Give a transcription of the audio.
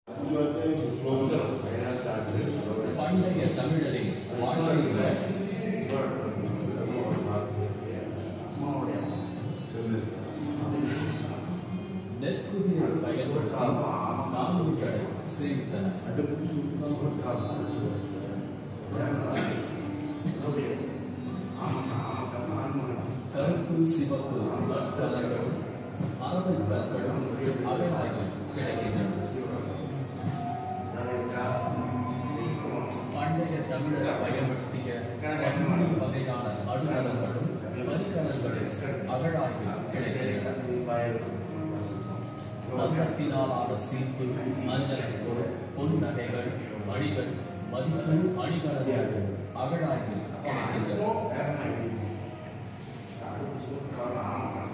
பண்டைய தமிழரின் வாழ்க்கையில் நெற்குதிரை பயன்படுத்தி நானூற்றை சேமித்தனர் கருப்பு சிவப்பு கலர்களும் அரவை கற்களும் அகழாய்வில் கிடைக்கின்றன பண்டைய தமிழர் பயன்படுத்திய பல்வேறு வகையான அலுவலங்களும் வரிக்கலங்களும் அகழாய்வில் கிடைக்கின்றன தங்கத்தினாலான சீப்பு மஞ்சள் பொருள் பொன் நகைகள் மணிகள் மதிப்பு அணிகலன்கள் அகழாய்வில் கிடைக்கின்றன